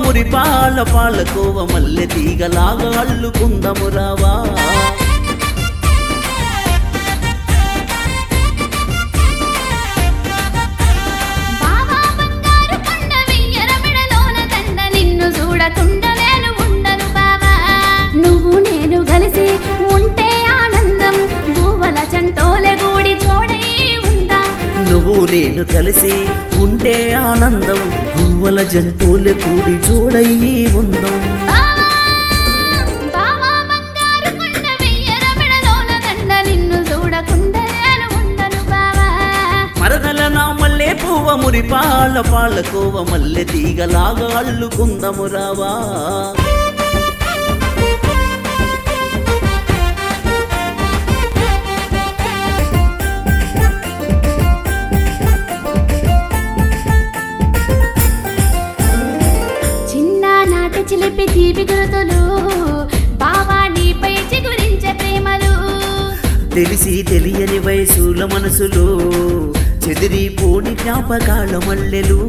మురిపాల పాలకోవ మల్లె తీగలాగా అల్లుకుందము రావా బావా బంగారు కొండ వెయ్యర మెడలోన దండ నిన్ను చూడకుండా నేను ఉండను బావా నువ్వు నేను కలిసి ఉంటే ఆనందం భూవల చంటోలే గూడి జోడై ఉందా నువ్వు నేను కలిసి ఉంటే ఆనందం పువ్వుల జంతువులు కూడి చూడయి ఉందాం బావా బావా బంగారు కొండ వెయ్యర మెడలోన దండ నిన్ను చూడకుండా నేను ఉండను బావా మరదల నా మల్లె పువ్వ మురిపాల పాలకోవ మల్లె తీగలాగా అల్లుకుందము రావా చిన్న నాటి చిలిపి తీపి గురుతులు బావా నీపై చిగురించే ప్రేమలు తెలిసి తెలియని వయసుల మనసులో చెదిరిపోని జ్ఞాపకాల మల్లెలు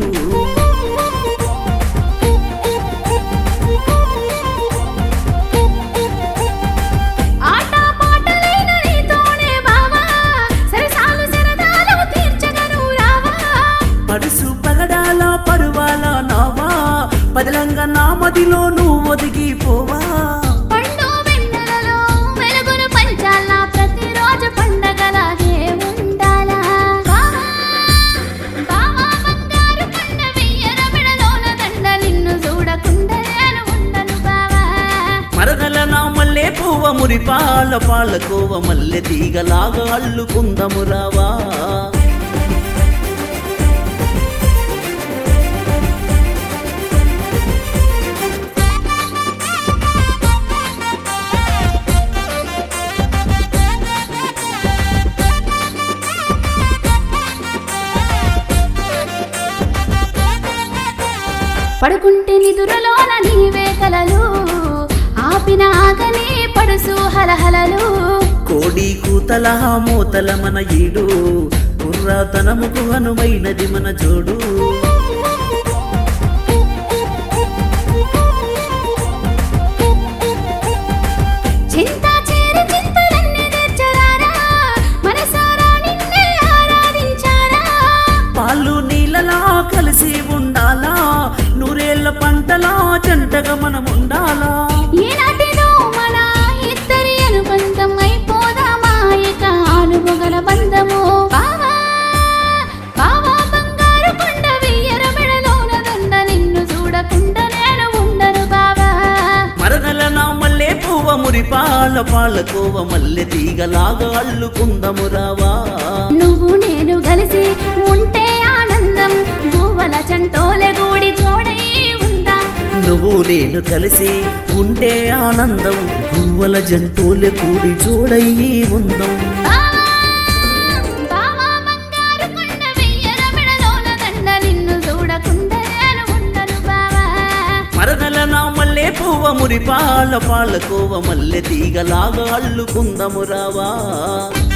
ఆట పాటలైన నీతోనే బావా సరసాలు సరదాలు తీర్చగను రావా పడుసు పగడాల పరువాల నావా పదిలంగా నా మదిలో నువ్వు ఒదిగిపోవా పండు వెన్నెలలో వెలుగును పంచాలా ప్రతిరోజు పండగలాగే ఉండాలా బావా బావా బంగారు కొండ వెయ్యర మెడలోన దండ నిన్ను చూడకుండా నేను ఉండను బావా మరదల నా మల్లె పువ్వ మురిపాల పాలకోవ మల్లె తీగలాగా అల్లుకుందము రావా పడుకుంటే నిదురలోన నీవే కలలు ఆపిన ఆగనే పడుసు హలహలలు కోడి కూతల మూతల మన ఈడు కుర్రాతనముకు హనుమైనది మన జోడు చింత చేరి చింతలన్నీ తెచ్చరారా మనసారా నిన్నే ఆరాధించారా పాలు నీళ్ళలా కలిసి ఉండాలా నూరేళ్ల పంటలా జంటగా మనం ఉండాలా ఈనాటిలో మన ఇద్దరి అనుబంధం అయిపోదామా ఇక ఆనుమొగల బంధము బావా బావా బంగారు కొండ వెయ్యర మెడలోన దండ నిన్ను చూడకుండా నేను ఉండను బావా మరదల నా మల్లె పువ్వ మురిపాల పాలకోవ మల్లె తీగలాగా అల్లుకుందము రావా నువ్వు నేను కలిసి ఉంటే ఆనందం భూవల చంటోలే గూడి జోడై ఉందా నువ్వు నేను కలిసి ఉంటే ఆనందం పువ్వుల జంతువులు కూడి చూడయి ఉందాం బావా బావా బంగారు కొండ వెయ్యర మెడలోన దండ నిన్ను చూడకుండా నేను ఉండను బావా మరదల నా మల్లె పువ్వ మురిపాల పాలకోవ మల్లె తీగలాగా అల్లుకుందము రావా